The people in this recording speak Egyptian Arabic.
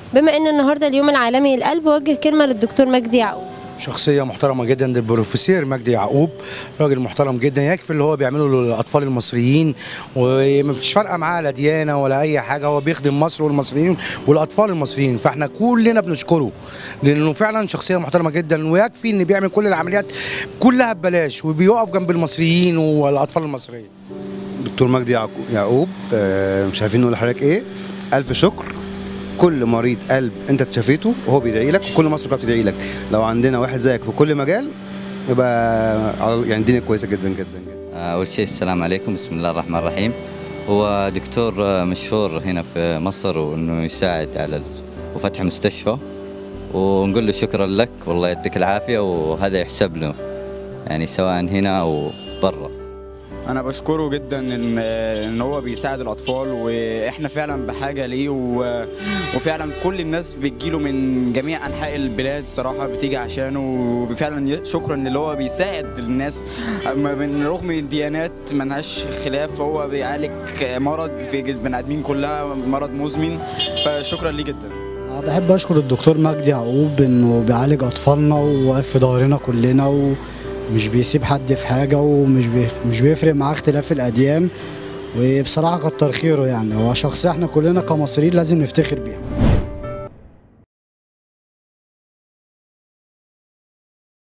بما ان النهارده اليوم العالمي للقلب وجه كلمه للدكتور مجدي يعقوب شخصية محترمة جدا ده البروفيسور مجدي يعقوب راجل محترم جدا يكفي اللي هو بيعمله للأطفال المصريين ومفيش فارقة معاه لا ديانة ولا أي حاجة هو بيخدم مصر والمصريين والأطفال المصريين فاحنا كلنا بنشكره لأنه فعلا شخصية محترمة جدا ويكفي إن بيعمل كل العمليات كلها ببلاش وبيقف جنب المصريين والأطفال المصريين دكتور مجدي يعقو- يعقوب آه، مش عارفين نقول لحضرتك ايه الف شكر كل مريض قلب انت اتشافيته وهو بيدعي لك وكل مصر كلها بتدعي لك لو عندنا واحد زيك في كل مجال يبقى على- يعني الدنيا كويسه جدا جدا جدا أول شيء السلام عليكم بسم الله الرحمن الرحيم هو دكتور مشهور هنا في مصر وانه يساعد على ال- وفتح مستشفى ونقول له شكرا لك والله يعطيك العافيه وهذا يحسب له يعني سواء هنا او برا انا بشكره جدا ان ان هو بيساعد الاطفال واحنا فعلا بحاجه ليه و... وفعلا كل الناس بتجيله من جميع انحاء البلاد صراحه بتيجي عشانه وفعلا شكرا ان اللي هو بيساعد الناس أما من رغم الديانات ملهاش خلاف هو بيعالج مرض في البني ادمين كلها مرض مزمن فشكرا ليه جدا أنا بحب اشكر الدكتور مجدي يعقوب انه بيعالج اطفالنا وواقف في ظهرنا كلنا ومش بيسيب حد في حاجه ومش بيف مش بيفرق معاه اختلاف الاديان وبصراحه كتر خيره يعني هو شخصيه احنا كلنا كمصريين لازم نفتخر بيها